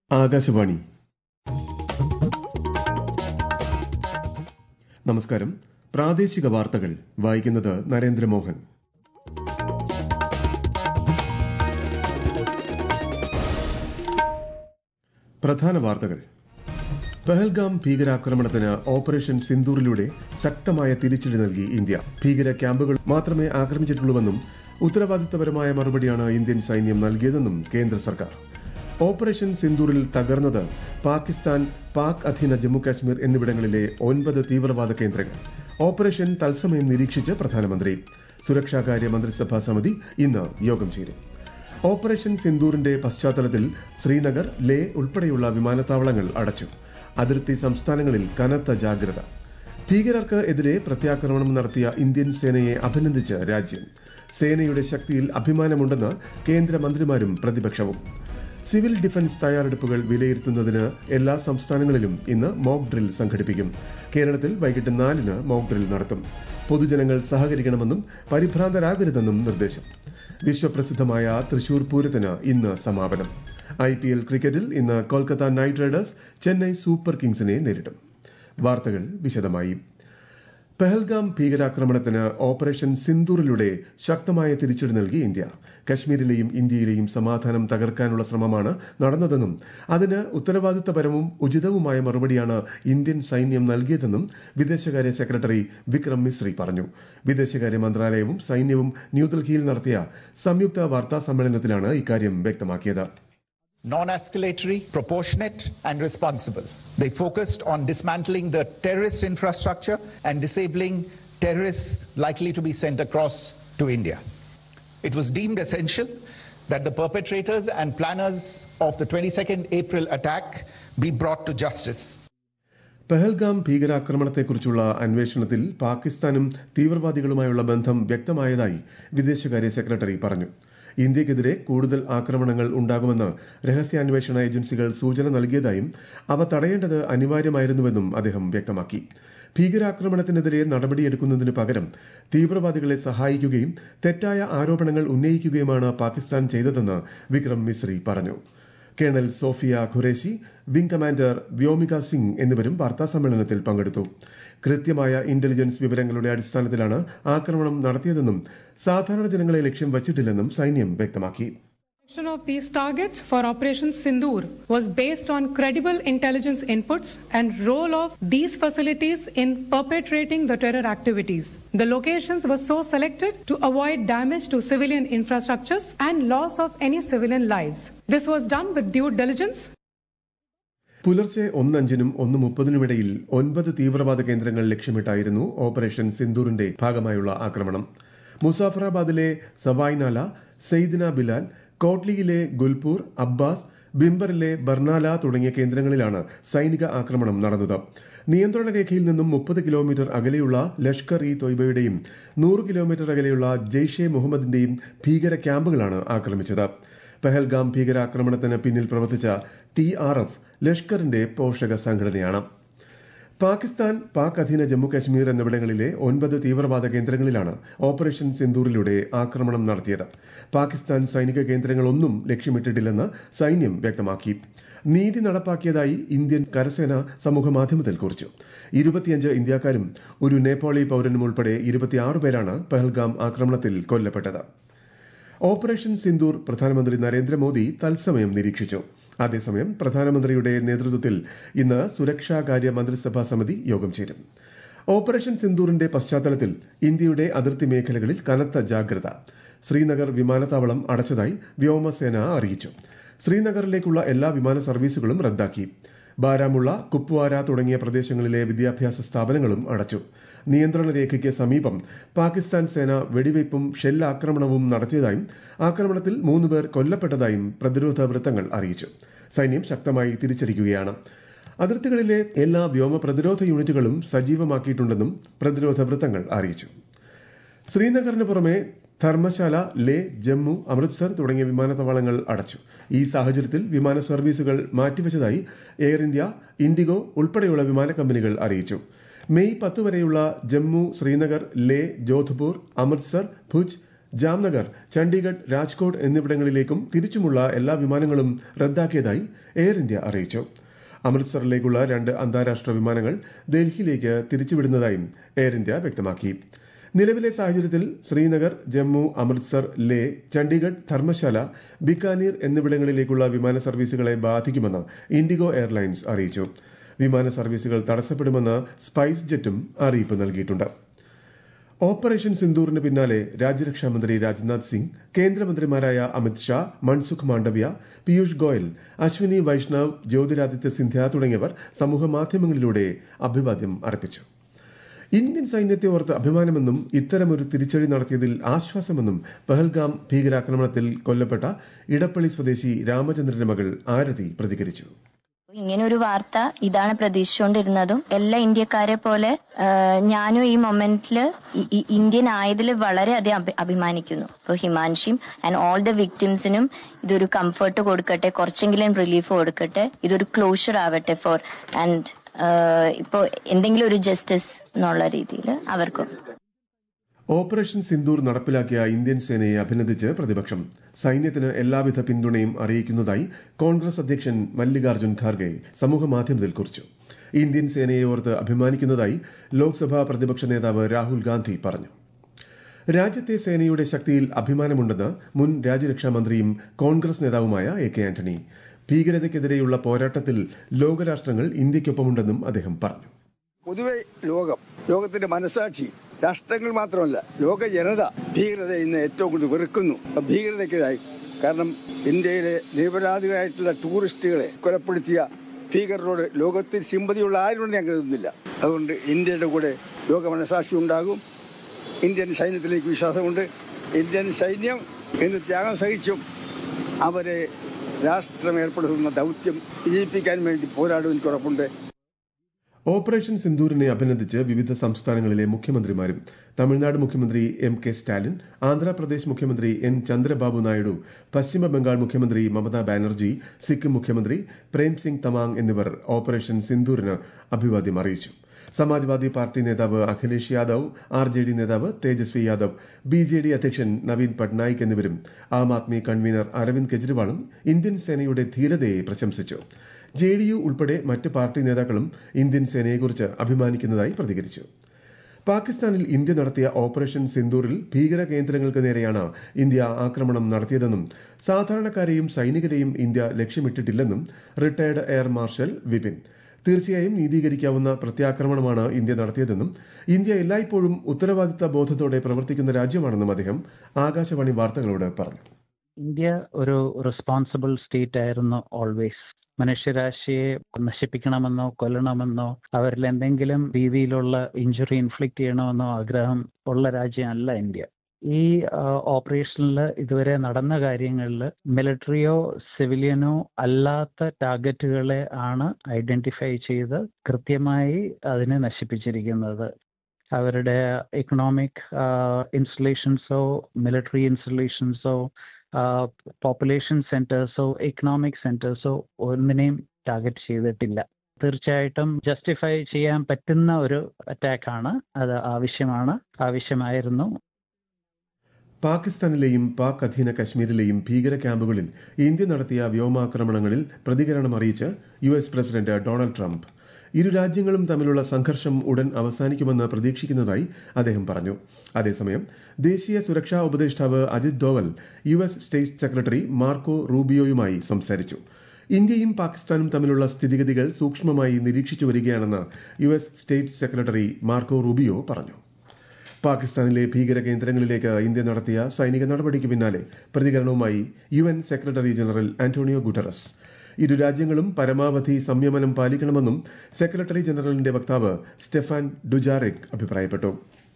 ആകാശവാണി നമസ്കാരം പ്രാദേശിക വാർത്തകൾ വായിക്കുന്നത് നരേന്ദ്രമോഹൻ പ്രധാന വാർത്തകൾ പെഹൽഗാം ഭീകരാക്രമണത്തിന് ഓപ്പറേഷൻ സിന്ദൂറിലൂടെ ശക്തമായ തിരിച്ചടി നൽകി ഇന്ത്യ ഭീകര ക്യാമ്പുകൾ മാത്രമേ ആക്രമിച്ചിട്ടുള്ളൂവെന്നും ഉത്തരവാദിത്തപരമായ മറുപടിയാണ് ഇന്ത്യൻ സൈന്യം നൽകിയതെന്നും കേന്ദ്ര സർക്കാർ ഓപ്പറേഷൻ സിന്ദൂറിൽ തകർന്നത് പാകിസ്ഥാൻ പാക് അധീന ജമ്മുകാശ്മീർ എന്നിവിടങ്ങളിലെ ഒൻപത് തീവ്രവാദ കേന്ദ്രങ്ങൾ ഓപ്പറേഷൻ തത്സമയം നിരീക്ഷിച്ച് പ്രധാനമന്ത്രി സുരക്ഷാകാര്യ മന്ത്രിസഭാ സമിതി ഇന്ന് യോഗം ചേരും ഓപ്പറേഷൻ സിന്ദൂറിന്റെ പശ്ചാത്തലത്തിൽ ശ്രീനഗർ ലേ ഉൾപ്പെടെയുള്ള വിമാനത്താവളങ്ങൾ അടച്ചു അതിർത്തി സംസ്ഥാനങ്ങളിൽ കനത്ത ജാഗ്രത ഭീകരർക്ക് എതിരെ പ്രത്യാക്രമണം നടത്തിയ ഇന്ത്യൻ സേനയെ അഭിനന്ദിച്ച് രാജ്യം സേനയുടെ ശക്തിയിൽ അഭിമാനമുണ്ടെന്ന് കേന്ദ്രമന്ത്രിമാരും പ്രതിപക്ഷവും സിവിൽ ഡിഫൻസ് തയ്യാറെടുപ്പുകൾ വിലയിരുത്തുന്നതിന് എല്ലാ സംസ്ഥാനങ്ങളിലും ഇന്ന് മോക്ക് ഡ്രിൽ സംഘടിപ്പിക്കും കേരളത്തിൽ വൈകിട്ട് നാലിന് മോക്ക് ഡ്രിൽ നടത്തും പൊതുജനങ്ങൾ സഹകരിക്കണമെന്നും പരിഭ്രാന്തരാകരുതെന്നും നിർദ്ദേശം വിശ്വപ്രസിദ്ധമായ തൃശൂർ പൂരത്തിന് ഇന്ന് സമാപനം ഐ പി എൽ ക്രിക്കറ്റിൽ ഇന്ന് Kolkata Knight Riders Chennai Super കിങ്സിനെ നേരിടും വാർത്തകൾ വിശദമായി പെഹൽഗാം ഭീകരാക്രമണത്തിന് ഓപ്പറേഷൻ സിന്ദൂറിലൂടെ ശക്തമായ തിരിച്ചടി നൽകി ഇന്ത്യ കശ്മീരിലെയും ഇന്ത്യയിലെയും സമാധാനം തകർക്കാനുള്ള ശ്രമമാണ് നടന്നതെന്നും അതിന് ഉത്തരവാദിത്തപരവും ഉചിതവുമായ മറുപടിയാണ് ഇന്ത്യൻ സൈന്യം നൽകിയതെന്നും വിദേശകാര്യ സെക്രട്ടറി വിക്രം മിശ്രി പറഞ്ഞു വിദേശകാര്യ മന്ത്രാലയവും സൈന്യവും ന്യൂഡൽഹിയിൽ നടത്തിയ സംയുക്ത വാർത്താ സമ്മേളനത്തിലാണ് ഇക്കാര്യം വ്യക്തമാക്കിയത് non-escalatory, proportionate and responsible. They focused on dismantling the terrorist infrastructure and disabling terrorists likely to be sent across to India. It was deemed essential that the perpetrators and planners of the 22nd April attack be brought to justice. Pahalgam ഭീകരാക്രമണത്തെക്കുറിച്ചുള്ള അന്വേഷണത്തിൽ പാകിസ്ഥാനും തീവ്രവാദികളുമായുള്ള ബന്ധം വ്യക്തമായതായി വിദേശകാര്യ secretary പറഞ്ഞു ഇന്ത്യക്കെതിരെ കൂടുതൽ ആക്രമണങ്ങൾ ഉണ്ടാകുമെന്ന് രഹസ്യാന്വേഷണ ഏജൻസികൾ സൂചന നൽകിയതായും അവ തടയേണ്ടത് അനിവാര്യമായിരുന്നുവെന്നും അദ്ദേഹം വ്യക്തമാക്കി ഭീകരാക്രമണത്തിനെതിരെ നടപടിയെടുക്കുന്നതിന് പകരം തീവ്രവാദികളെ സഹായിക്കുകയും തെറ്റായ ആരോപണങ്ങൾ ഉന്നയിക്കുകയുമാണ് പാകിസ്ഥാൻ ചെയ്തതെന്ന് വിക്രം മിശ്രി പറഞ്ഞു colonel Sofiya Qureshi wing commander Vyomika Singh എന്നിവരും വാർത്താസമ്മേളനത്തിൽ പങ്കെടുത്തു കൃത്യമായ ഇന്റലിജൻസ് വിവരങ്ങളുടെ അടിസ്ഥാനത്തിലാണ് ആക്രമണം നടത്തിയതെന്നും സാധാരണ ജനങ്ങളെ ലക്ഷ്യം വച്ചിട്ടില്ലെന്നും സൈന്യം വ്യക്തമാക്കി Selection of these targets for Operation Sindoor was based on credible intelligence inputs and role of these facilities in perpetrating the terror activities. The locations were so selected to avoid damage to civilian infrastructures and loss of any civilian lives. This was done with due diligence പുലർച്ചെ ഒന്നഞ്ചിനും ഒന്ന് മുപ്പതിനുമിടയിൽ ഒൻപത് തീവ്രവാദ കേന്ദ്രങ്ങൾ ലക്ഷ്യമിട്ടായിരുന്നു operation സിന്ദൂറിന്റെ ഭാഗമായുള്ള ആക്രമണം മുസാഫറാബാദിലെ സവായ്നാല സെയ്ദിന ബിലാൽ കോട്ലിയിലെ ഗുൽപൂർ അബ്ബാസ് ബിംബറിലെ ബർനാല തുടങ്ങിയ കേന്ദ്രങ്ങളിലാണ് സൈനിക ആക്രമണം നടന്നത് നിയന്ത്രണ രേഖയിൽ നിന്നും മുപ്പത് കിലോമീറ്റർ അകലെയുള്ള ലഷ്കർ ഇ തൊയ്ബയുടെയും നൂറ് കിലോമീറ്റർ അകലെയുള്ള ജെയ്ഷെ മുഹമ്മദിന്റെയും ഭീകര ക്യാമ്പുകളാണ് ആക്രമിച്ചത് പെഹൽഗാം ഭീകരാക്രമണത്തിന് പിന്നിൽ പ്രവർത്തിച്ച ടി ആർ എഫ് ലഷ്കറിന്റെ പോഷക സംഘടനയാണ് പാകിസ്ഥാൻ പാക് അധീന ജമ്മുകാശ്മീർ എന്നിവിടങ്ങളിലെ ഒൻപത് തീവ്രവാദ കേന്ദ്രങ്ങളിലാണ് ഓപ്പറേഷൻ സിന്ദൂറിലൂടെ ആക്രമണം നടത്തിയത് പാകിസ്ഥാൻ സൈനിക കേന്ദ്രങ്ങളൊന്നും ലക്ഷ്യമിട്ടിട്ടില്ലെന്ന് സൈന്യം വ്യക്തമാക്കി നീതി നടപ്പാക്കിയതായി ഇന്ത്യൻ കരസേന സമൂഹമാധ്യമത്തിൽ കുറിച്ചു ഇരുപത്തിയഞ്ച് ഇന്ത്യക്കാരും ഒരു നേപ്പാളി പൌരനും ഉൾപ്പെടെ ഇരുപത്തിയാറ് പേരാണ് പഹൽഗാം ആക്രമണത്തിൽ കൊല്ലപ്പെട്ടത് ഓപ്പറേഷൻ സിന്ദൂർ പ്രധാനമന്ത്രി നരേന്ദ്രമോദി തത്സമയം നിരീക്ഷിച്ചു അതേസമയം പ്രധാനമന്ത്രിയുടെ നേതൃത്വത്തിൽ ഇന്ന് സുരക്ഷാകാര്യ മന്ത്രിസഭാ സമിതി യോഗം ചേരും ഓപ്പറേഷൻ സിന്ദൂറിന്റെ പശ്ചാത്തലത്തിൽ ഇന്ത്യയുടെ അതിർത്തി മേഖലകളിൽ കനത്ത ജാഗ്രത ശ്രീനഗർ വിമാനത്താവളം അടച്ചതായി വ്യോമസേന അറിയിച്ചു ശ്രീനഗറിലേക്കുള്ള എല്ലാ വിമാന സർവീസുകളും റദ്ദാക്കി ബാരാമുള്ള കുപ്വാര തുടങ്ങിയ പ്രദേശങ്ങളിലെ വിദ്യാഭ്യാസ സ്ഥാപനങ്ങളും അടച്ചു നിയന്ത്രണ രേഖയ്ക്ക് സമീപം പാകിസ്ഥാൻ സേന വെടിവയ്പും ഷെല്ലാക്രമണവും നടത്തിയതായും ആക്രമണത്തിൽ മൂന്നുപേർ കൊല്ലപ്പെട്ടതായും പ്രതിരോധ വൃത്തങ്ങൾ അറിയിച്ചു സൈന്യം ശക്തമായി തിരിച്ചടിക്കുകയാണ് അതിർത്തികളിലെ എല്ലാ വ്യോമ പ്രതിരോധ യൂണിറ്റുകളും സജീവമാക്കിയിട്ടുണ്ടെന്നും പ്രതിരോധ വൃത്തങ്ങൾ അറിയിച്ചു ശ്രീനഗറിന് പുറമെ ധർമ്മശാല ലേ ജമ്മു അമൃത്സർ തുടങ്ങിയ വിമാനത്താവളങ്ങൾ അടച്ചു ഈ സാഹചര്യത്തിൽ വിമാന സർവീസുകൾ മാറ്റിവച്ചതായി എയർ ഇന്ത്യ ഇൻഡിഗോ ഉൾപ്പെടെയുള്ള വിമാന കമ്പനികൾ അറിയിച്ചു മെയ് പത്ത് വരെയുള്ള ജമ്മു ശ്രീനഗർ ലേ ജോധ്പൂർ അമൃത്സർ ഭുജ് ജാംനഗർ ചണ്ഡീഗഡ് രാജ്കോട്ട് എന്നിവിടങ്ങളിലേക്കും തിരിച്ചുമുള്ള എല്ലാ വിമാനങ്ങളും റദ്ദാക്കിയതായി എയർ ഇന്ത്യ അറിയിച്ചു അമൃത്സറിലേക്കുള്ള രണ്ട് അന്താരാഷ്ട്ര വിമാനങ്ങൾ ഡൽഹിയിലേക്ക് തിരിച്ചുവിടുന്നതായും എയർ ഇന്ത്യ വ്യക്തമാക്കി നിലവിലെ സാഹചര്യത്തിൽ ശ്രീനഗർ ജമ്മു അമൃത്സർ ലേ ചണ്ഡീഗഡ് ധർമ്മശാല ബിക്കാനീർ എന്നിവിടങ്ങളിലേക്കുള്ള വിമാന സർവീസുകളെ ബാധിക്കുമെന്ന് ഇൻഡിഗോ എയർലൈൻസ് അറിയിച്ചു വിമാന സർവീസുകൾ തടസ്സപ്പെടുമെന്ന് സ്പൈസ് ജെറ്റും അറിയിപ്പ് നൽകിയിട്ടുണ്ട് ഓപ്പറേഷൻ സിന്ദൂറിന് പിന്നാലെ രാജ്യരക്ഷാമന്ത്രി രാജ്നാഥ് സിംഗ് കേന്ദ്രമന്ത്രിമാരായ അമിത് ഷാ മൻസുഖ് മാണ്ഡവ്യ പീയൂഷ് ഗോയൽ അശ്വിനി വൈഷ്ണവ് ജ്യോതിരാദിത്യ സിന്ധ്യ തുടങ്ങിയവർ സമൂഹമാധ്യമങ്ങളിലൂടെ അഭിവാദ്യം അർപ്പിച്ചു ഇന്ത്യൻ സൈന്യത്തെ ഓർത്ത് അഭിമാനമെന്നും ഇത്തരമൊരു തിരിച്ചടി നടത്തിയതിൽ ആശ്വാസമെന്നും പഹൽഗാം ഭീകരാക്രമണത്തിൽ കൊല്ലപ്പെട്ട ഇടപ്പള്ളി സ്വദേശി രാമചന്ദ്രന്റെ മകൾ ആരതി പ്രതികരിച്ചു ഇങ്ങനെ ഒരു വാർത്ത ഇതാണ് പ്രതീക്ഷിച്ചുകൊണ്ടിരുന്നതും എല്ലാ ഇന്ത്യക്കാരെ പോലെ ആ, ഞാനും ഈ മൊമെന്റിൽ ഇന്ത്യൻ ആയതിൽ വളരെയധികം അഭി- അഭിമാനിക്കുന്നു ഇപ്പോൾ ഹിമാൻഷിയും ആൻഡ് ഓൾ ദ വിക്ടിംസിനും ഇതൊരു കംഫർട്ട് കൊടുക്കട്ടെ കുറച്ചെങ്കിലും റിലീഫ് കൊടുക്കട്ടെ ഇതൊരു ക്ലോഷർ ആവട്ടെ ഫോർ ആൻഡ് ഇപ്പോൾ എന്തെങ്കിലും ഒരു ജസ്റ്റിസ് എന്നുള്ള രീതിയിൽ അവർക്കും ഓപ്പറേഷൻ സിന്ദൂർ നടപ്പിലാക്കിയ ഇന്ത്യൻ സേനയെ അഭിനന്ദിച്ച് പ്രതിപക്ഷം സൈന്യത്തിന് എല്ലാവിധ പിന്തുണയും അറിയിക്കുന്നതായി കോൺഗ്രസ് അധ്യക്ഷൻ മല്ലികാർജ്ജുൻ ഖാർഗെ സമൂഹമാധ്യമത്തിൽ കുറിച്ചു ഇന്ത്യൻ സേനയെ ഓർത്ത് അഭിമാനിക്കുന്നതായി ലോക്സഭാ പ്രതിപക്ഷ നേതാവ് രാഹുൽ ഗാന്ധി പറഞ്ഞു രാജ്യത്തെ സേനയുടെ ശക്തിയിൽ അഭിമാനമുണ്ടെന്ന് മുൻ രാജ്യരക്ഷാ മന്ത്രിയും കോൺഗ്രസ് നേതാവുമായ എ കെ ആന്റണി ഭീകരതയ്ക്കെതിരെയുള്ള പോരാട്ടത്തിൽ ലോകരാഷ്ട്രങ്ങൾ ഇന്ത്യയ്ക്കൊപ്പമുണ്ടെന്നും അദ്ദേഹം പറഞ്ഞു പൊതുവെ ലോകം ലോകത്തിന്റെ മനസാക്ഷി രാഷ്ട്രങ്ങൾ മാത്രമല്ല ലോക ജനത ഭീകരത ഇന്ന് ഏറ്റവും കൂടുതൽ വെറുക്കുന്നു അപ്പൊ ഭീകരതയ്ക്കെതിരായി കാരണം ഇന്ത്യയിലെ നിരപരാധികളായിട്ടുള്ള ടൂറിസ്റ്റുകളെ കൊലപ്പെടുത്തിയ ഭീകരരോട് ലോകത്തിൽ സിമ്പതിയുള്ള ആരും ഞാൻ കരുതുന്നില്ല അതുകൊണ്ട് ഇന്ത്യയുടെ കൂടെ ലോക മനസാക്ഷി ഉണ്ടാകും ഇന്ത്യൻ സൈന്യത്തിലേക്ക് വിശ്വാസമുണ്ട് ഇന്ത്യൻ സൈന്യം ഇന്ന് ത്യാഗം സഹിച്ചും അവരെ രാഷ്ട്രം ഏർപ്പെടുത്തുന്ന ദൗത്യം വിജയിപ്പിക്കാൻ വേണ്ടി പോരാടും എനിക്ക് ഉറപ്പുണ്ട് ഓപ്പറേഷൻ സിന്ദൂരിനെ അഭിനന്ദിച്ച് വിവിധ സംസ്ഥാനങ്ങളിലെ മുഖ്യമന്ത്രിമാരും തമിഴ്നാട് മുഖ്യമന്ത്രി എം കെ സ്റ്റാലിൻ ആന്ധ്രാപ്രദേശ് മുഖ്യമന്ത്രി എൻ ചന്ദ്രബാബു നായിഡു പശ്ചിമ ബംഗാൾ മുഖ്യമന്ത്രി മമതാ ബാനർജി സിക്കിം മുഖ്യമന്ത്രി പ്രേംസിംഗ് തമാങ് എന്നിവർ ഓപ്പറേഷൻ സിന്ദൂരിന് അഭിവാദ്യം അറിയിച്ചു സമാജ്വാദി പാർട്ടി നേതാവ് Akhilesh Yadav R J D നേതാവ് Tejashwi Yadav B J D അധ്യക്ഷൻ നവീൻ പട്നായിക് എന്നിവരും ആം ആദ്മി കൺവീനർ അരവിന്ദ് കെജ്രിവാളും ഇന്ത്യൻ സേനയുടെ ധീരതയെ പ്രശംസിച്ചു ജെ ഡി യു ഉൾപ്പെടെ മറ്റ് പാർട്ടി നേതാക്കളും ഇന്ത്യൻ സേനയെക്കുറിച്ച് അഭിമാനിക്കുന്നതായി പ്രതികരിച്ചു പാകിസ്ഥാനിൽ ഇന്ത്യ നടത്തിയ ഓപ്പറേഷൻ സിന്ദൂറിൽ ഭീകര കേന്ദ്രങ്ങൾക്ക് നേരെയാണ് ഇന്ത്യ ആക്രമണം നടത്തിയതെന്നും സാധാരണക്കാരെയും സൈനികരെയും ഇന്ത്യ ലക്ഷ്യമിട്ടിട്ടില്ലെന്നും റിട്ടയർഡ് എയർ മാർഷൽ വിപിൻ തീർച്ചയായും നീതീകരിക്കാവുന്ന പ്രത്യാക്രമണമാണ് ഇന്ത്യ നടത്തിയതെന്നും ഇന്ത്യ എല്ലായ്പ്പോഴും ഉത്തരവാദിത്ത ബോധത്തോടെ പ്രവർത്തിക്കുന്ന രാജ്യമാണെന്നും അദ്ദേഹം ആകാശവാണി വാർത്തകളോട് പറഞ്ഞു ഇന്ത്യ ഒരു റെസ്പോൺസിബിൾ സ്റ്റേറ്റ് ആയിരുന്നു ഓൾവേസ് മനുഷ്യരാശിയെ നശിപ്പിക്കണമെന്നോ കൊല്ലണമെന്നോ അവരിൽ എന്തെങ്കിലും രീതിയിലുള്ള ഇഞ്ചുറി ഇൻഫ്ലിക്റ്റ് ചെയ്യണമെന്നോ ആഗ്രഹം ഉള്ള രാജ്യമല്ല ഇന്ത്യ ഈ ഓപ്പറേഷനിൽ ഇതുവരെ നടന്ന കാര്യങ്ങളിൽ മിലിറ്ററിയോ സിവിലിയനോ അല്ലാത്ത ടാർഗറ്റുകളെ ആണ് ഐഡന്റിഫൈ ചെയ്ത് കൃത്യമായി അതിനെ നശിപ്പിച്ചിരിക്കുന്നത് അവരുടെ എക്കണോമിക് ഇൻസ്റ്റലേഷൻസോ മിലിറ്ററി ഇൻസ്റ്റലേഷൻസോ പോപ്പുലേഷൻ സെന്റേഴ്സോ എക്കണോമിക് സെന്റേഴ്സോ ഒന്നിനെയും ടാർഗറ്റ് ചെയ്തിട്ടില്ല തീർച്ചയായിട്ടും ജസ്റ്റിഫൈ ചെയ്യാൻ പറ്റുന്ന ഒരു അറ്റാക്കാണ് അത് ആവശ്യമാണ് ആവശ്യമായിരുന്നു പാകിസ്ഥാനിലെയും പാക് അധീന കശ്മീരിലെയും ഭീകര ക്യാമ്പുകളിൽ ഇന്ത്യ നടത്തിയ വ്യോമാക്രമണങ്ങളിൽ പ്രതികരണം അറിയിച്ച് U S president Donald Trump ഇരു രാജ്യങ്ങളും തമ്മിലുള്ള സംഘർഷം ഉടൻ അവസാനിക്കുമെന്ന് പ്രതീക്ഷിക്കുന്നതായി അദ്ദേഹം പറഞ്ഞു അതേസമയം ദേശീയ സുരക്ഷാ ഉപദേഷ്ടാവ് Ajit Doval U S state secretary Marco റൂബിയോയുമായി സംസാരിച്ചു ഇന്ത്യയും പാകിസ്ഥാനും തമ്മിലുള്ള സ്ഥിതിഗതികൾ സൂക്ഷ്മമായി നിരീക്ഷിച്ചു വരികയാണെന്ന് U S state secretary Marco Rubio പറഞ്ഞു പാകിസ്ഥാനിലെ ഭീകര കേന്ദ്രങ്ങളിലേക്ക് ഇന്ത്യ നടത്തിയ സൈനിക നടപടിക്ക് പിന്നാലെ പ്രതികരണവുമായി U N secretary general Antonio Guterres ഇരു രാജ്യങ്ങളും പരമാവധി സംയമനം പാലിക്കണമെന്നും സെക്രട്ടറി ജനറലിന്റെ വക്താവ് സ്റ്റെഫാൻ ഡുജാറിക് അഭിപ്രായപ്പെട്ടു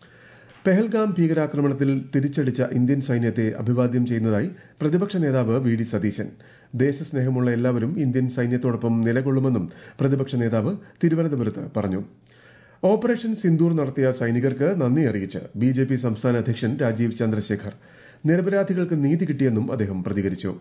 പെഹൽഗാം ഭീകരാക്രമണത്തിൽ തിരിച്ചടിച്ച ഇന്ത്യൻ സൈന്യത്തെ അഭിവാദ്യം ചെയ്യുന്നതായി പ്രതിപക്ഷ നേതാവ് വി ഡി സതീശൻ ദേശസ്നേഹമുള്ള എല്ലാവരും ഇന്ത്യൻ സൈന്യത്തോടൊപ്പം നിലകൊള്ളുമെന്നും പ്രതിപക്ഷ നേതാവ് തിരുവനന്തപുരത്ത് പറഞ്ഞു ഓപ്പറേഷൻ സിന്ദൂർ നടത്തിയ സൈനികർക്ക് നന്ദി അറിയിച്ച് ബി ജെ പി സംസ്ഥാന അധ്യക്ഷൻ രാജീവ് ചന്ദ്രശേഖർ നിരപരാധികൾക്ക് നീതി കിട്ടിയെന്നും അദ്ദേഹം പ്രതികരിച്ചു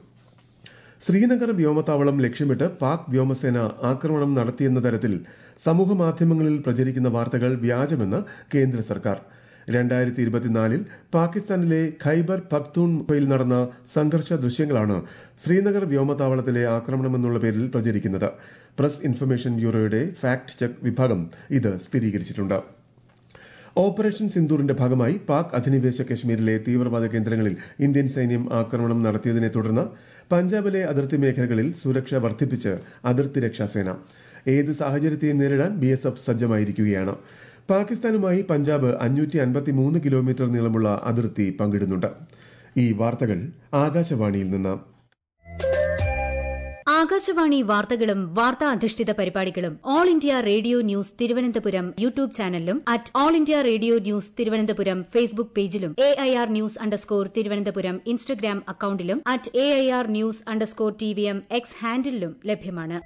ശ്രീനഗർ വ്യോമത്താവളം ലക്ഷ്യമിട്ട് പാക് വ്യോമസേന ആക്രമണം നടത്തിയെന്ന തരത്തിൽ സമൂഹമാധ്യമങ്ങളിൽ പ്രചരിക്കുന്ന വാർത്തകൾ വ്യാജമെന്ന് കേന്ദ്ര സർക്കാർ രണ്ടായിരത്തി ഇരുപത്തിനാലിൽ പാകിസ്ഥാനിലെ ഖൈബർ പഖ്തൂൺഖയിൽ നടന്ന സംഘർഷ ദൃശ്യങ്ങളാണ് ശ്രീനഗർ വ്യോമതാവളത്തിലെ ആക്രമണമെന്നുള്ള പേരിൽ പ്രചരിക്കുന്നത് പ്രസ് ഇൻഫർമേഷൻ ബ്യൂറോയുടെ ഫാക്ട് ചെക്ക് വിഭാഗം ഇത് സ്ഥിരീകരിച്ചിട്ടുണ്ട് ഓപ്പറേഷൻ സിന്ദൂറിന്റെ ഭാഗമായി പാക് അധിനിവേശ കശ്മീരിലെ തീവ്രവാദ കേന്ദ്രങ്ങളിൽ ഇന്ത്യൻ സൈന്യം ആക്രമണം നടത്തിയതിനെ തുടർന്ന് പഞ്ചാബിലെ അതിർത്തി മേഖലകളിൽ സുരക്ഷ വർദ്ധിപ്പിച്ച് അതിർത്തി രക്ഷാസേന ഏത് സാഹചര്യത്തെയും നേരിടാൻ ബി എസ് എഫ് സജ്ജമായിരിക്കുകയാണ് പാകിസ്ഥാനുമായി പഞ്ചാബ് അഞ്ഞൂറ്റി അൻപത്തിമൂന്ന് കിലോമീറ്റർ നീളമുള്ള അതിർത്തി പങ്കിടുന്നുണ്ട് ഈ വാർത്തകൾ ആകാശവാണിയിൽ നിന്ന് ആകാശവാണി വാർത്തകളും വാർത്താ അധിഷ്ഠിത പരിപാടികളും All India radio news Thiruvananthapuram YouTube ചാനലിലും at All India radio news Thiruvananthapuram Facebook പേജിലും A I R news underscore Thiruvananthapuram Instagram അക്കൌണ്ടിലും at A I R news underscore T V M X ഹാൻഡിലും ലഭ്യമാണ്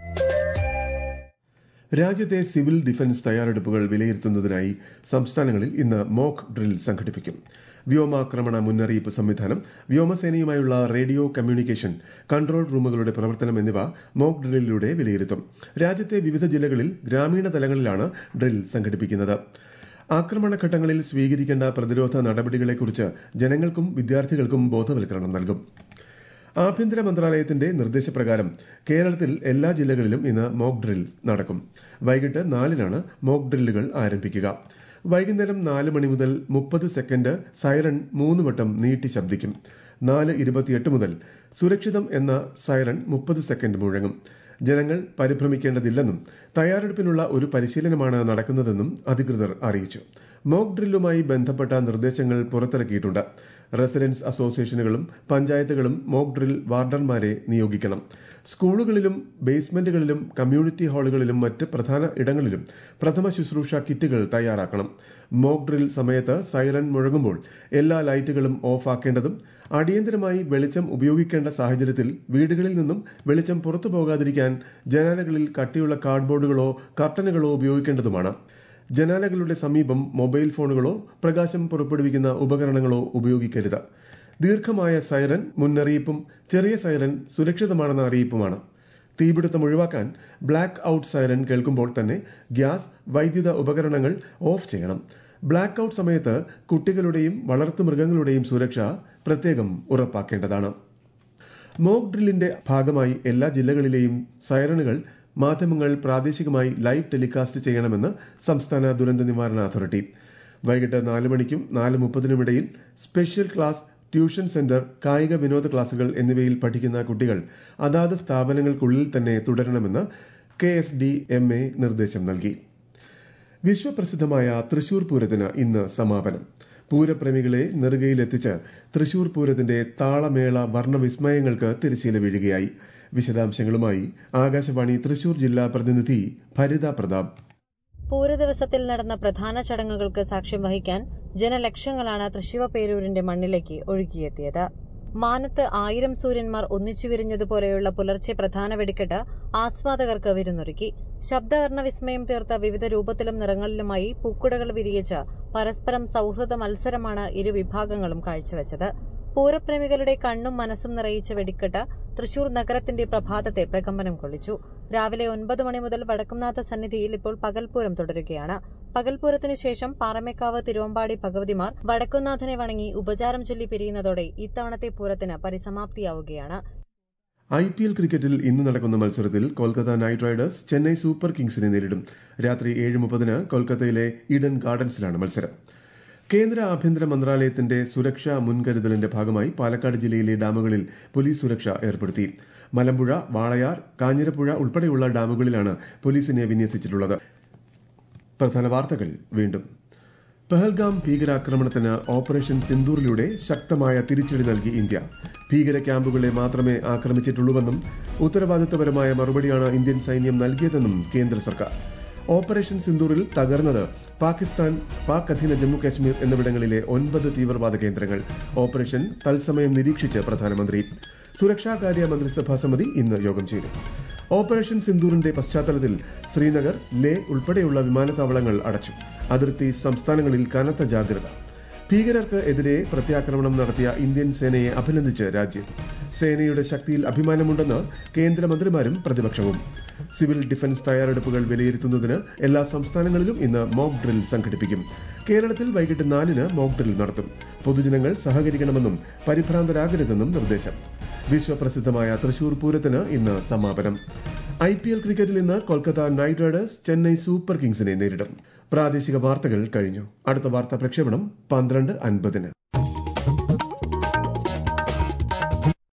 രാജ്യത്തെ സിവിൽ ഡിഫൻസ് തയ്യാറെടുപ്പുകൾ വിലയിരുത്തുന്നതിനായി സംസ്ഥാനങ്ങളിൽ ഇന്ന് മോക്ക് ഡ്രിൽ സംഘടിപ്പിക്കും വ്യോമാക്രമണ മുന്നറിയിപ്പ് സംവിധാനം വ്യോമസേനയുമായുള്ള റേഡിയോ കമ്മ്യൂണിക്കേഷൻ കൺട്രോൾ റൂമുകളുടെ പ്രവർത്തനം എന്നിവ മോക്ക് ഡ്രില്ലിലൂടെ വിലയിരുത്തും രാജ്യത്തെ വിവിധ ജില്ലകളിൽ ഗ്രാമീണ തലങ്ങളിലാണ് ഡ്രിൽ സംഘടിപ്പിക്കുന്നത് ആക്രമണഘട്ടങ്ങളിൽ സ്വീകരിക്കേണ്ട പ്രതിരോധ നടപടികളെക്കുറിച്ച് ജനങ്ങൾക്കും വിദ്യാർത്ഥികൾക്കും ബോധവൽക്കരണം നൽകും ആഭ്യന്തര മന്ത്രാലയത്തിന്റെ നിർദ്ദേശപ്രകാരം കേരളത്തിൽ എല്ലാ ജില്ലകളിലും ഇന്ന് മോക്ക് ഡ്രിൽ നടക്കും വൈകിട്ട് നാലിനാണ് മോക്ക് ഡ്രില്ലുകൾ ആരംഭിക്കുക വൈകുന്നേരം നാല് മണി മുതൽ മുപ്പത് സെക്കൻഡ് സൈറൺ മൂന്ന് വട്ടം നീട്ടി ശബ്ദിക്കും നാല് ഇരുപത്തിയെട്ട് മുതൽ സുരക്ഷിതം എന്ന സൈറൺ മുപ്പത് സെക്കൻഡ് മുഴങ്ങും ജനങ്ങൾ പരിഭ്രമിക്കേണ്ടതില്ലെന്നും തയ്യാറെടുപ്പിനുള്ള ഒരു പരിശീലനമാണ് നടക്കുന്നതെന്നും അധികൃതർ അറിയിച്ചു മോക്ക് ഡ്രില്ലുമായി ബന്ധപ്പെട്ട നിർദ്ദേശങ്ങൾ പുറത്തിറക്കിയിട്ടുണ്ട് റെസിഡൻസ് അസോസിയേഷനുകളും പഞ്ചായത്തുകളും മോക്ക് ഡ്രിൽ വാർഡർമാരെ നിയോഗിക്കണം സ്കൂളുകളിലും ബേസ്മെന്റുകളിലും കമ്മ്യൂണിറ്റി ഹാളുകളിലും മറ്റ് പ്രധാന ഇടങ്ങളിലും പ്രഥമ ശുശ്രൂഷ കിറ്റുകൾ തയ്യാറാക്കണം മോക്ക് ഡ്രിൽ സമയത്ത് സൈറൻ മുഴങ്ങുമ്പോൾ എല്ലാ ലൈറ്റുകളും ഓഫാക്കേണ്ടതും അടിയന്തരമായി വെളിച്ചം ഉപയോഗിക്കേണ്ട സാഹചര്യത്തിൽ വീടുകളിൽ നിന്നും വെളിച്ചം പുറത്തു പോകാതിരിക്കാൻ ജനാലകളിൽ കട്ടിയുള്ള കാർഡ്ബോർഡുകളോ കർട്ടനുകളോ ഉപയോഗിക്കേണ്ടതുമാണ് ജനാലകളുടെ സമീപം മൊബൈൽ ഫോണുകളോ പ്രകാശം പുറപ്പെടുവിക്കുന്ന ഉപകരണങ്ങളോ ഉപയോഗിക്കരുത് ദീർഘമായ സൈറൻ മുന്നറിയിപ്പും ചെറിയ സൈറൻ സുരക്ഷിതമാണെന്ന അറിയിപ്പുമാണ് തീപിടുത്തം ഒഴിവാക്കാൻ ബ്ലാക്ക് ഔട്ട് സൈറൻ കേൾക്കുമ്പോൾ തന്നെ ഗ്യാസ് വൈദ്യുത ഉപകരണങ്ങൾ ഓഫ് ചെയ്യണം ബ്ലാക്ക് ഔട്ട് സമയത്ത് കുട്ടികളുടെയും വളർത്തുമൃഗങ്ങളുടെയും സുരക്ഷ പ്രത്യേകം ഉറപ്പാക്കേണ്ടതാണ് മോക്ക് ഡ്രില്ലിന്റെ ഭാഗമായി എല്ലാ ജില്ലകളിലെയും സൈറണുകൾ മാധ്യമങ്ങൾ പ്രാദേശികമായി ലൈവ് ടെലികാസ്റ്റ് ചെയ്യണമെന്ന് സംസ്ഥാന ദുരന്ത നിവാരണ അതോറിറ്റി വൈകിട്ട് നാല് മണിക്കും നാല് മുപ്പതിനുമിടയിൽ സ്പെഷ്യൽ ക്ലാസ് ട്യൂഷൻ സെന്റർ കായിക വിനോദ ക്ലാസുകൾ എന്നിവയിൽ പഠിക്കുന്ന കുട്ടികൾ അതാത് സ്ഥാപനങ്ങൾക്കുള്ളിൽ തന്നെ തുടരണമെന്ന് K S D M A നിർദ്ദേശം നൽകി വിശ്വപ്രസിദ്ധമായ തൃശൂർ പൂരത്തിന് ഇന്ന് സമാപനം പൂരപ്രേമികളെ നെറുകയിലെത്തിച്ച് തൃശൂർ പൂരത്തിന്റെ താളമേള വർണ്ണവിസ്മയങ്ങൾക്ക് തിരശ്ശീല വീഴുകയായി വിശദാംശങ്ങളുമായി ആകാശവാണി തൃശൂർ ജില്ലാ പ്രതിനിധി ഭരിത പ്രതാപ് പൂരദിവസത്തിൽ നടന്ന പ്രധാന ചടങ്ങുകൾക്ക് സാക്ഷ്യം വഹിക്കാൻ ജനലക്ഷങ്ങളാണ് തൃശൂർ പേരൂരിന്റെ മണ്ണിലേക്ക് ഒഴുകിയെത്തിയത് മാനത്ത് ആയിരം സൂര്യന്മാർ ഒന്നിച്ചു വിരിഞ്ഞതുപോലെയുള്ള പുലർച്ചെ പ്രധാന വെടിക്കെട്ട് ആസ്വാദകർക്ക് വിരുന്നൊരുക്കി ശബ്ദവർണ്ണ വിസ്മയം തീർത്ത വിവിധ രൂപത്തിലും നിറങ്ങളിലുമായി പൂക്കുടകൾ വിരിയിച്ച് പരസ്പരം സൌഹൃദ മത്സരമാണ് ഇരു വിഭാഗങ്ങളും കാഴ്ചവെച്ചത് പൂരപ്രേമികളുടെ കണ്ണും മനസ്സും നിറയിച്ച വെടിക്കെട്ട് തൃശൂർ നഗരത്തിന്റെ പ്രഭാതത്തെ പ്രകമ്പനം കൊള്ളിച്ചു രാവിലെ ഒൻപത് മണി മുതൽ വടക്കുംനാഥ സന്നിധിയിൽ ഇപ്പോൾ പകൽപൂരം തുടരുകയാണ് പകൽപൂരത്തിനു ശേഷം പാറമേക്കാവ് തിരുവമ്പാടി ഭഗവതിമാർ വടക്കുംനാഥനെ വണങ്ങി ഉപചാരം ചൊല്ലി പിരിയുന്നതോടെ ഇത്തവണത്തെ പൂരത്തിന് പരിസമാപ്തിയാവുകയാണ് ഐ പി എൽ ക്രിക്കറ്റിൽ ഇന്ന് നടക്കുന്ന മത്സരത്തിൽ Kolkata Knight Riders Chennai Super കിങ്സിനെ നേരിടും രാത്രി ഏഴ് മുപ്പതിന് കൊൽക്കത്തയിലെ ഈഡൻ ഗാർഡൻസിലാണ് മത്സരം കേന്ദ്ര ആഭ്യന്തര മന്ത്രാലയത്തിന്റെ സുരക്ഷാ മുൻകരുതലിന്റെ ഭാഗമായി പാലക്കാട് ജില്ലയിലെ ഡാമുകളിൽ പോലീസ് സുരക്ഷ ഏർപ്പെടുത്തി മലമ്പുഴ വാളയാർ കാഞ്ഞിരപ്പുഴ ഉൾപ്പെടെയുള്ള ഡാമുകളിലാണ് പോലീസിനെ വിന്യസിച്ചിട്ടുള്ളത് പ്രധാന വാർത്തകൾ വീണ്ടും പഹൽഗാം ഭീകരാക്രമണത്തിന് ഓപ്പറേഷൻ സിന്ദൂറിലൂടെ ശക്തമായ തിരിച്ചടി നൽകി ഇന്ത്യ ഭീകര ക്യാമ്പുകളെ മാത്രമേ ആക്രമിച്ചിട്ടുള്ളൂവെന്നും ഉത്തരവാദിത്തപരമായ മറുപടിയാണ് ഇന്ത്യൻ സൈന്യം നൽകിയതെന്നും കേന്ദ്ര സർക്കാർ ഓപ്പറേഷൻ സിന്ദൂറിൽ തകർന്നത് പാകിസ്ഥാൻ പാക് അധീന ജമ്മു കാശ്മീർ എന്നിവിടങ്ങളിലെ ഒൻപത് തീവ്രവാദ കേന്ദ്രങ്ങൾ ഓപ്പറേഷൻ തത്സമയം നിരീക്ഷിച്ച് പ്രധാനമന്ത്രി സുരക്ഷാകാര്യ മന്ത്രിസഭാ സമിതി ഇന്ന് യോഗം ചേരും ഓപ്പറേഷൻ സിന്ദൂറിന്റെ പശ്ചാത്തലത്തിൽ ശ്രീനഗർ ലേ ഉൾപ്പെടെയുള്ള വിമാനത്താവളങ്ങൾ അടച്ചു അതിർത്തി സംസ്ഥാനങ്ങളിൽ കനത്ത ജാഗ്രത ഭീകരർക്ക് എതിരെ പ്രത്യാക്രമണം നടത്തിയ ഇന്ത്യൻ സേനയെ അഭിനന്ദിച്ച് രാജ്യം സേനയുടെ ശക്തിയിൽ അഭിമാനമുണ്ടെന്ന് കേന്ദ്രമന്ത്രിമാരും പ്രതിപക്ഷവും സിവിൽ ഡിഫൻസ് തയ്യാറെടുപ്പുകൾ വിലയിരുത്തുന്നതിന് എല്ലാ സംസ്ഥാനങ്ങളിലും ഇന്ന് മോക്ക് ഡ്രിൽ സംഘടിപ്പിക്കും കേരളത്തിൽ വൈകിട്ട് നാലിന് മോക്ക് ഡ്രിൽ നടത്തും പൊതുജനങ്ങൾ സഹകരിക്കണമെന്നും പരിഭ്രാന്തരാകരുതെന്നും നിർദ്ദേശം വിശ്വപ്രസിദ്ധമായ തൃശൂർ പൂരത്തിന് ഇന്ന് സമാപനം ഐ പി എൽ ക്രിക്കറ്റിൽ ഇന്ന് Kolkata Knight Riders Chennai Super കിങ്സിനെ നേരിടും പ്രാദേശിക വാർത്തകൾ കഴിഞ്ഞു അടുത്ത വാർത്താ പ്രക്ഷേപണം പന്ത്രണ്ട് അൻപതിന്